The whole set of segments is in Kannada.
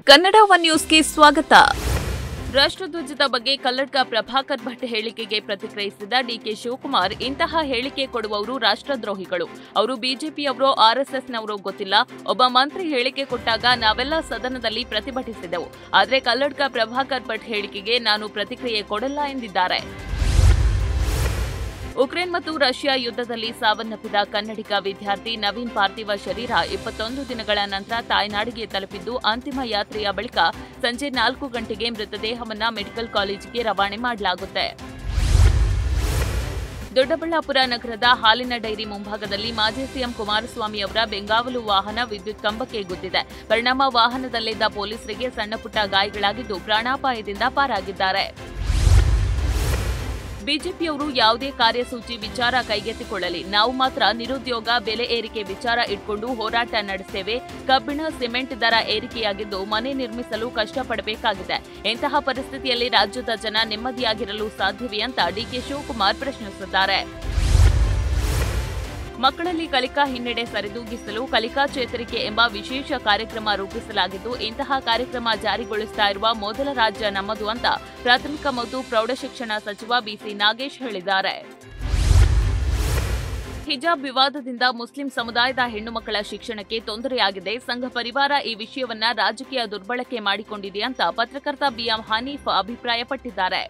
ಕನ್ನಡ ಒನ್ ನ್ಯೂಸ್ಗೆ ಸ್ವಾಗತ ರಾಷ್ಟ್ರಧ್ವಜದ ಬಗ್ಗೆ ಕಲ್ಲಡ್ಕ ಪ್ರಭಾಕರ್ ಭಟ್ ಹೇಳಿಕೆಗೆ ಪ್ರತಿಕ್ರಿಯಿಸಿದ ಡಿಕೆ ಶಿವಕುಮಾರ್ ಇಂತಹ ಹೇಳಿಕೆ ಕೊಡುವವರು ರಾಷ್ಟ್ರದ್ರೋಹಿಗಳು ಅವರು ಬಿಜೆಪಿಯವರೋ ಆರ್ಎಸ್ಎಸ್ನವರೋ ಗೊತ್ತಿಲ್ಲ ಒಬ್ಬ ಮಂತ್ರಿ ಹೇಳಿಕೆ ಕೊಟ್ಟಾಗ ನಾವೆಲ್ಲ ಸದನದಲ್ಲಿ ಪ್ರತಿಭಟಿಸಿದೆವು ಆದರೆ ಕಲ್ಲಡ್ಕ ಪ್ರಭಾಕರ್ ಭಟ್ ಹೇಳಿಕೆಗೆ ನಾನು ಪ್ರತಿಕ್ರಿಯೆ ಕೊಡಲ್ಲ ಎಂದಿದ್ದಾರೆ ಉಕ್ರೇನ್ ಮತ್ತು ರಷ್ಯಾ ಯುದ್ಧದಲ್ಲಿ ಸಾವನ್ನಪ್ಪಿದ ಕನ್ನಡಿಗ ವಿದ್ಯಾರ್ಥಿ ನವೀನ್ ಪಾರ್ಥಿವ ಶರೀರ ಇಪ್ಪತ್ತೊಂದು ದಿನಗಳ ನಂತರ ತಾಯ್ನಾಡಿಗೆ ತಲುಪಿದ್ದು ಅಂತಿಮ ಯಾತ್ರೆಯ ಬಳಿಕ ಸಂಜೆ ನಾಲ್ಕು ಗಂಟೆಗೆ ಮೃತದೇಹವನ್ನ ಮೆಡಿಕಲ್ ಕಾಲೇಜಿಗೆ ರವಾನೆ ಮಾಡಲಾಗುತ್ತೆ ದೊಡ್ಡಬಳ್ಳಾಪುರ ನಗರದ ಹಾಲಿನ ಡೈರಿ ಮುಂಭಾಗದಲ್ಲಿ ಮಾಜಿ ಸಿಎಂ ಕುಮಾರಸ್ವಾಮಿ ಅವರ ಬೆಂಗಾವಲು ವಾಹನ ವಿದ್ಯುತ್ ಕಂಬಕ್ಕೆ ಗುದ್ದಿದೆ ಪರಿಣಾಮ ವಾಹನದಲ್ಲಿದ್ದ ಪೊಲೀಸರಿಗೆ ಸಣ್ಣಪುಟ್ಟ ಗಾಯಗಳಾಗಿದ್ದು ಪ್ರಾಣಾಪಾಯದಿಂದ ಪಾರಾಗಿದ್ದಾರೆ ಬಿಜೆಪಿಯವರು ಯಾವುದೇ ಕಾರ್ಯಸೂಚಿ ವಿಚಾರ ಕೈಗೆತ್ತಿಕೊಳ್ಳಲಿ ನಾವು ಮಾತ್ರ ನಿರುದ್ಯೋಗ ಬೆಲೆ ಏರಿಕೆ ವಿಚಾರ ಇಟ್ಕೊಂಡು ಹೋರಾಟ ನಡೆಸ್ತೇವೆ ಕಬ್ಬಿಣ ಸಿಮೆಂಟ್ ದರ ಏರಿಕೆಯಾಗಿದ್ದು ಮನೆ ನಿರ್ಮಿಸಲು ಕಷ್ಟಪಡಬೇಕಾಗಿದೆ ಇಂತಹ ಪರಿಸ್ಥಿತಿಯಲ್ಲಿ ರಾಜ್ಯದ ಜನ ನೆಮ್ಮದಿಯಾಗಿರಲು ಸಾಧ್ಯವೇ ಅಂತ ಡಿಕೆ ಶಿವಕುಮಾರ್ ಪ್ರಶ್ನಿಸಿದ್ದಾರೆ ಮಕ್ಕಳಲ್ಲಿ ಕಲಿಕಾ ಹಿನ್ನಡೆ ಸರಿದೂಗಿಸಲು ಕಲಿಕಾ ಚೇತರಿಕೆ ಎಂಬ ವಿಶೇಷ ಕಾರ್ಯಕ್ರಮ ರೂಪಿಸಲಾಗಿದ್ದು ಇಂತಹ ಕಾರ್ಯಕ್ರಮ ಜಾರಿಗೊಳಿಸ್ತಾ ಇರುವ ಮೊದಲ ರಾಜ್ಯ ನಮ್ಮದು ಅಂತ ಪ್ರಾಥಮಿಕ ಮತ್ತು ಪ್ರೌಢಶಿಕ್ಷಣ ಸಚಿವ ಬಿಸಿ ನಾಗೇಶ್ ಹೇಳಿದ್ದಾರೆ ಹಿಜಾಬ್ ವಿವಾದದಿಂದ ಮುಸ್ಲಿಂ ಸಮುದಾಯದ ಹೆಣ್ಣು ಮಕ್ಕಳ ಶಿಕ್ಷಣಕ್ಕೆ ತೊಂದರೆಯಾಗಿದೆ ಸಂಘ ಪರಿವಾರ ಈ ವಿಷಯವನ್ನ ರಾಜಕೀಯ ದುರ್ಬಳಕೆ ಮಾಡಿಕೊಂಡಿದೆ ಅಂತ ಪತ್ರಕರ್ತ ಬಿಎಂ ಹನೀಫ್ ಅಭಿಪ್ರಾಯಪಟ್ಟಿದ್ದಾರೆ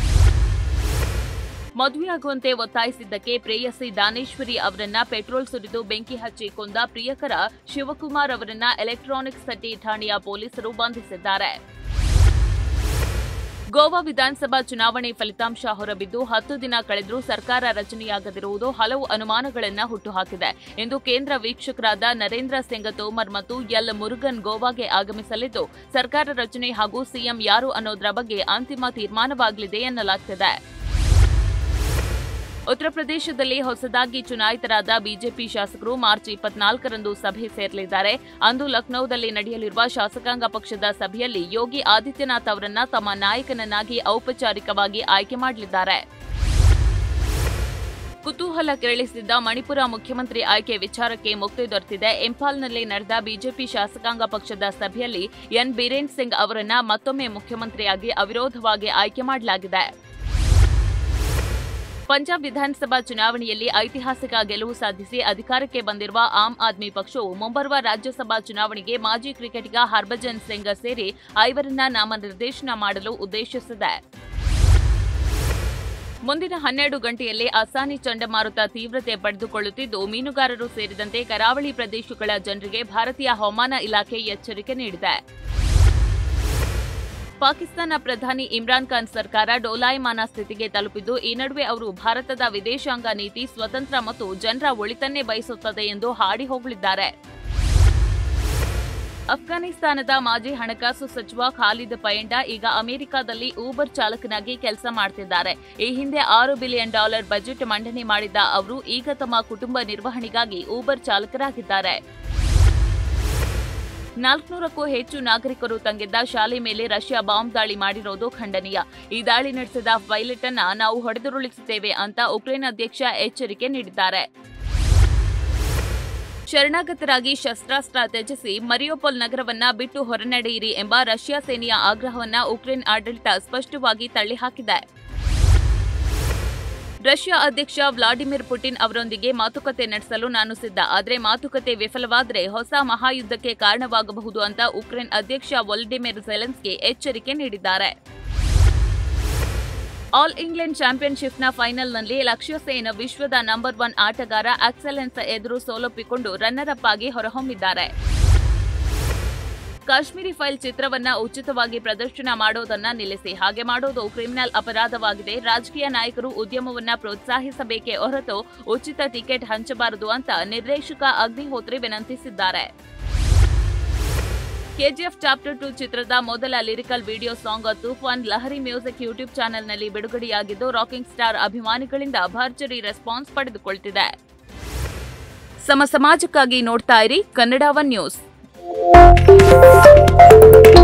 ಮದುವೆಯಾಗುವಂತೆ ಒತ್ತಾಯಿಸಿದ್ದಕ್ಕೆ ಪ್ರೇಯಸಿ ದಾನೇಶ್ವರಿ ಅವರನ್ನ ಪೆಟ್ರೋಲ್ ಸುರಿದು ಬೆಂಕಿ ಹಚ್ಚಿ ಕೊಂದ ಪ್ರಿಯಕರ ಶಿವಕುಮಾರ್ ಅವರನ್ನ ಎಲೆಕ್ಟ್ರಾನಿಕ್ಸ್ ಸಿಟಿ ಠಾಣೆಯ ಪೊಲೀಸರು ಬಂಧಿಸಿದ್ದಾರೆ ಗೋವಾ ವಿಧಾನಸಭಾ ಚುನಾವಣೆ ಫಲಿತಾಂಶ ಹೊರಬಿದ್ದು ಹತ್ತು ದಿನ ಕಳೆದರೂ ಸರ್ಕಾರ ರಚನೆಯಾಗದಿರುವುದು ಹಲವು ಅನುಮಾನಗಳನ್ನು ಹುಟ್ಟುಹಾಕಿದೆ ಎಂದು ಕೇಂದ್ರ ವೀಕ್ಷಕರಾದ ನರೇಂದ್ರ ಸಿಂಗ್ ತೋಮರ್ ಮತ್ತು ಎಲ್ ಮುರುಗನ್ ಗೋವಾಗೆ ಆಗಮಿಸಲಿದ್ದು ಸರ್ಕಾರ ರಚನೆ ಹಾಗೂ ಸಿಎಂ ಯಾರು ಅನ್ನೋದರ ಬಗ್ಗೆ ಅಂತಿಮ ತೀರ್ಮಾನವಾಗಲಿದೆ ಎನ್ನಲಾಗ್ತಿದೆ ಉತ್ತರ ಪ್ರದೇಶದಲ್ಲಿ ಹೊಸದಾಗಿ ಚುನಾಯಿತರಾದ ಬಿಜೆಪಿ ಶಾಸಕರು ಮಾರ್ಚ್ ಇಪ್ಪತ್ನಾಲ್ಕರಂದು ಸಭೆ ಸೇರಲಿದ್ದಾರೆ ಅಂದು ಲಖನೌದಲ್ಲಿ ನಡೆಯಲಿರುವ ಶಾಸಕಾಂಗ ಪಕ್ಷದ ಸಭೆಯಲ್ಲಿ ಯೋಗಿ ಆದಿತ್ಯನಾಥ್ ಅವರನ್ನ ತಮ್ಮ ನಾಯಕನನ್ನಾಗಿ ಔಪಚಾರಿಕವಾಗಿ ಆಯ್ಕೆ ಮಾಡಲಿದ್ದಾರೆ ಕುತೂಹಲ ಕೆರಳಿಸಿದ್ದ ಮಣಿಪುರ ಮುಖ್ಯಮಂತ್ರಿ ಆಯ್ಕೆ ವಿಚಾರಕ್ಕೆ ಮುಕ್ತಿ ದೊರೆತಿದೆ ಇಂಫಾಲ್ನಲ್ಲಿ ನಡೆದ ಬಿಜೆಪಿ ಶಾಸಕಾಂಗ ಪಕ್ಷದ ಸಭೆಯಲ್ಲಿ ಎನ್ ಬೀರೇನ್ ಸಿಂಗ್ ಅವರನ್ನ ಮತ್ತೊಮ್ಮೆ ಮುಖ್ಯಮಂತ್ರಿಯಾಗಿ ಅವಿರೋಧವಾಗಿ ಆಯ್ಕೆ ಮಾಡಲಾಗಿದೆ ಪಂಜಾಬ್ ವಿಧಾನಸಭಾ ಚುನಾವಣೆಯಲ್ಲಿ ಐತಿಹಾಸಿಕ ಗೆಲುವು ಸಾಧಿಸಿ ಅಧಿಕಾರಕ್ಕೆ ಬಂದಿರುವ ಆಮ್ ಆದ್ಮಿ ಪಕ್ಷವು ಮುಂಬರುವ ರಾಜ್ಯಸಭಾ ಚುನಾವಣೆಗೆ ಮಾಜಿ ಕ್ರಿಕೆಟಿಗ ಹರ್ಭಜನ್ ಸಿಂಗ್ ಸೇರಿ ಐವರನ್ನ ನಾಮನಿರ್ದೇಶನ ಮಾಡಲು ಉದ್ದೇಶಿಸಿದೆ ಮುಂದಿನ ಹನ್ನೆರಡು ಗಂಟೆಯಲ್ಲಿ ಅಸಾನಿ ಚಂಡಮಾರುತ ತೀವ್ರತೆ ಪಡೆದುಕೊಳ್ಳುತ್ತಿದ್ದು ಮೀನುಗಾರರು ಸೇರಿದಂತೆ ಕರಾವಳಿ ಪ್ರದೇಶಗಳ ಜನರಿಗೆ ಭಾರತೀಯ ಹವಾಮಾನ ಇಲಾಖೆ ಎಚ್ಚರಿಕೆ ನೀಡಿದೆ ಪಾಕಿಸ್ತಾನ ಪ್ರಧಾನಿ ಇಮ್ರಾನ್ ಖಾನ್ ಸರ್ಕಾರ ಡೋಲಾಯಮಾನ ಸ್ಥಿತಿಗೆ ತಲುಪಿದ್ದು ಈ ನಡುವೆ ಅವರು ಭಾರತದ ವಿದೇಶಾಂಗ ನೀತಿ ಸ್ವತಂತ್ರ ಮತ್ತು ಜನರ ಒಳಿತನ್ನೇ ಬಯಸುತ್ತದೆ ಎಂದು ಹಾಡಿ ಹೋಗಲಿದ್ದಾರೆ ಅಫ್ಘಾನಿಸ್ತಾನದ ಮಾಜಿ ಹಣಕಾಸು ಸಚಿವ ಖಾಲಿದ್ ಪೈಂಡಾ ಈಗ ಅಮೆರಿಕದಲ್ಲಿ ಊಬರ್ ಚಾಲಕನಾಗಿ ಕೆಲಸ ಮಾಡ್ತಿದ್ದಾರೆ ಈ ಹಿಂದೆ ಆರು ಬಿಲಿಯನ್ ಡಾಲರ್ ಬಜೆಟ್ ಮಂಡನೆ ಮಾಡಿದ್ದ ಅವರು ಈಗ ತಮ್ಮ ಕುಟುಂಬ ನಿರ್ವಹಣೆಗಾಗಿ ಊಬರ್ ಚಾಲಕರಾಗಿದ್ದಾರೆ ನಾಲ್ಕುನೂರಕ್ಕೂ ಹೆಚ್ಚು ನಾಗರಿಕರು ತಂಗಿದ್ದ ಶಾಲೆ ಮೇಲೆ ರಷ್ಯಾ ಬಾಂಬ್ ದಾಳಿ ಮಾಡಿರೋದು ಖಂಡನೀಯ ಈ ದಾಳಿ ನಡೆಸಿದ ಪೈಲಟ್ ಅನ್ನ ನಾವು ಹೊಡೆದುರುಳಿಸುತ್ತೇವೆ ಅಂತ ಉಕ್ರೇನ್ ಅಧ್ಯಕ್ಷ ಎಚ್ಚರಿಕೆ ನೀಡಿದ್ದಾರೆ ಶರಣಾಗತರಾಗಿ ಶಸ್ತ್ರಾಸ್ತ್ರ ತ್ಯಜಿಸಿ ಮರಿಯೋಪೋಲ್ ನಗರವನ್ನ ಬಿಟ್ಟು ಹೊರನಡೆಯಿರಿ ಎಂಬ ರಷ್ಯಾ ಸೇನೆಯ ಆಗ್ರಹವನ್ನ ಉಕ್ರೇನ್ ಆಡಳಿತ ಸ್ಪಷ್ಟವಾಗಿ ತಳ್ಳಿಹಾಕಿದೆ ರಷ್ಯಾ ಅಧ್ಯಕ್ಷ ವ್ಲಾಡಿಮಿರ್ ಪುಟಿನ್ ಅವರೊಂದಿಗೆ ಮಾತುಕತೆ ನಡೆಸಲು ನಾನು ಸಿದ್ಧ ಆದರೆ ಮಾತುಕತೆ ವಿಫಲವಾದರೆ ಹೊಸ ಮಹಾಯುದ್ಧಕ್ಕೆ ಕಾರಣವಾಗಬಹುದು ಅಂತ ಉಕ್ರೇನ್ ಅಧ್ಯಕ್ಷ ವೊಲ್ಡಿಮಿರ್ ಜೆಲೆನ್ಸ್ಕಿ ಎಚ್ಚರಿಕೆ ನೀಡಿದ್ದಾರೆ ಆಲ್ ಇಂಗ್ಲೆಂಡ್ ಚಾಂಪಿಯನ್ಶಿಪ್ನ ಫೈನಲ್ನಲ್ಲಿ ಲಕ್ಷ್ಯ ಸೇನ್ ವಿಶ್ವದ ನಂಬರ್ ಒನ್ ಆಟಗಾರ ಎಕ್ಸಲೆನ್ಸ್ ಎದುರು ಸೋಲೊಪ್ಪಿಕೊಂಡು ರನ್ನರ್ ಅಪ್ ಆಗಿ ಹೊರಹೊಮ್ಮಿದ್ದಾರೆ ಕಾಶ್ಮೀರಿ ಫೈಲ್ ಚಿತ್ರವನ್ನ ಉಚಿತವಾಗಿ ಪ್ರದರ್ಶನ ಮಾಡೋದನ್ನ ನಿಲ್ಲಿಸಿ ಹಾಗೆ ಮಾಡೋದು ಕ್ರಿಮಿನಲ್ ಅಪರಾಧವಾಗಿದೆ ರಾಜಕೀಯ ನಾಯಕರು ಉದ್ಯಮವನ್ನ ಪ್ರೋತ್ಸಾಹಿಸಬೇಕೇ ಹೊರತು ಉಚಿತ ಟಿಕೆಟ್ ಹಂಚಬಾರದು ಅಂತ ನಿರ್ದೇಶಕ ಅಗ್ನಿಹೋತ್ರಿ ವಿನಂತಿಸಿದ್ದಾರೆ ಕೆಜಿಎಫ್ ಚಾಪ್ಟರ್ ಟು ಚಿತ್ರದ ಮೊದಲ lyrical video song Toofan Lahari music YouTube ಚಾನೆಲ್ನಲ್ಲಿ ಬಿಡುಗಡೆಯಾಗಿದ್ದು ರಾಕಿಂಗ್ ಸ್ಟಾರ್ ಅಭಿಮಾನಿಗಳಿಂದ ಭರ್ಜರಿ ರೆಸ್ಪಾನ್ಸ್ ಪಡೆದುಕೊಳ್ತಿದೆ ಸಮ ಸಮಾಜಕ್ಕಾಗಿ ನೋಡ್ತಾ ಇರಿ ಕನ್ನಡ ಒನ್ ನ್ಯೂಸ್